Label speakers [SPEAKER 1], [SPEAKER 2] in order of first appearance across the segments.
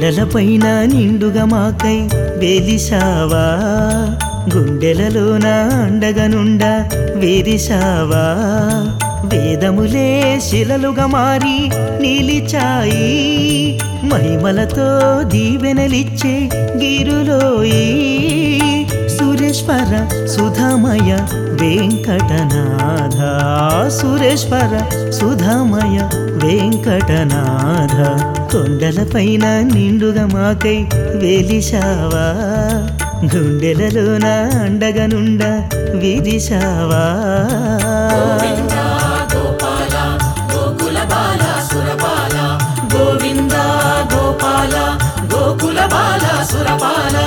[SPEAKER 1] కొండలపైన నిండుగా మాకై వెలిసావా గుండెలలోన అండగనుండా వేరిసావా వేదములే శిలలుగా మారి నిలిచాయి మహిమలతో దీవెనలిచ్చే గిరులోయి సురేశ్వర సుధామయ వెంకటనాథ సురేశ్వర సుధామయ వెంకటనాథ కొండలపైన నిండుగా మాకై వెలిసావా గుండెలలోన అండగనుండ విరిసావా
[SPEAKER 2] గోపాల గోకుల బాల సురపాల గోవింద గోపాల గోకుల బాల సురపాల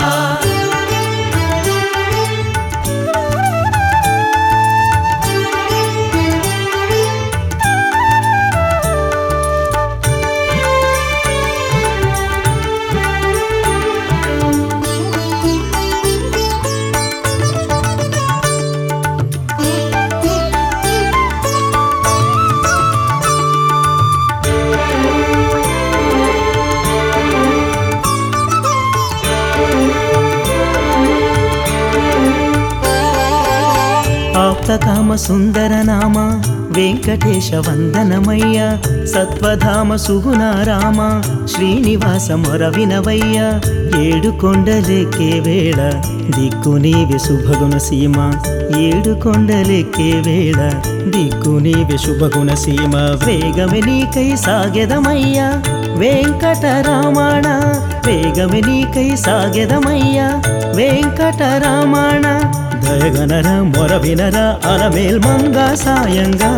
[SPEAKER 1] ఆప్తకామ సుందర నామ వెంకటేశ వందనమయ్య సత్వధామ సుగుణ రామ శ్రీనివాస మొర వినవయ్య ఏడు కొండలెక్కే వేళ దిక్కు నీవే శుభగుణ సీమ ఏడు కొండలెక్కే వేళ దిక్కు నీవే శుభగుణ సీమ వేగమే నీకై సాగెదమయ్యా వెంకటరమణ వేగమే నీకై సాగెదమయ్యా వెంకటరమణ దయగనర మొర వినర అలమేల్ మంగ సాయంగా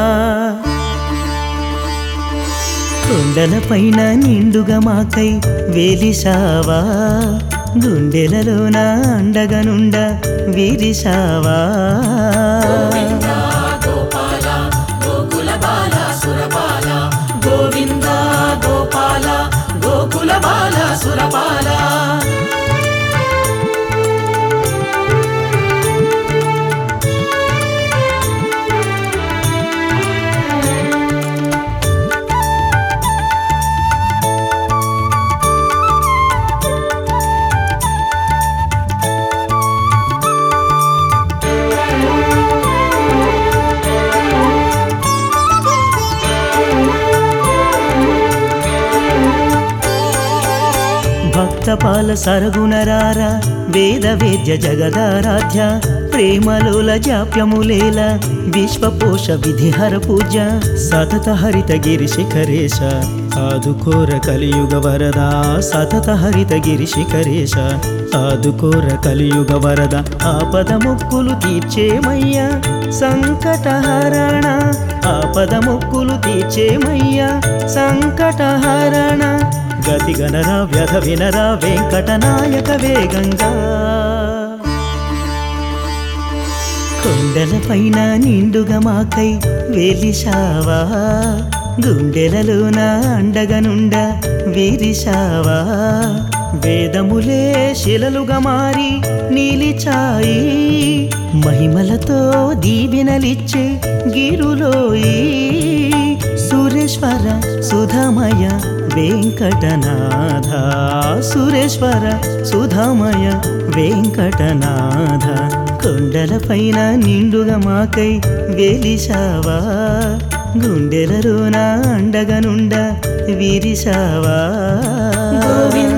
[SPEAKER 1] కొండలపైన నిండుగా మాకై వేలిసావా గుండెలలోన అండగనుండ విరిసావా
[SPEAKER 2] గోపాల గోకుల బాల సురపాల గోవింద గోపాల గోకుల బాల సురపాల
[SPEAKER 1] భక్తపాల సరగుణరార వేద వేద్య జగదారాధ్య ప్రేమలోల జాప్యములేల విశ్వపోష విధిహర పూజ సతత హరిత గిరి శిఖరేశ ఆదుకోర కలియుగ వరద సతత హరిత గిరి శిఖరేశ ఆదుకోర కలియుగ వరద ఆపద మొక్కులు తీర్చేమయ్యా సంకటహరణ ఆపద మొక్కులు తీర్చేమయ్యా సంకటహరణ గతి గణర వ్యధ వినర వెంకటనాయక వేగంగా కొండలపైన నిండుగా మాకై వెలిసావా గుండెలలోన అండగనుండ విరిసావా వేదములే శిలలుగా మారి నిలిచాయి మహిమలతో దీవెనలిచ్చే గిరులోయి సురేశ్వర సుధామయ వెంకటనాథ సురేశ్వర సుధామయ వెంకటనాథ కొండలపైన నిండుగా మాకై వెలిసావా గుండెలలోన అండగనుండ విరిసావా
[SPEAKER 2] గోవింద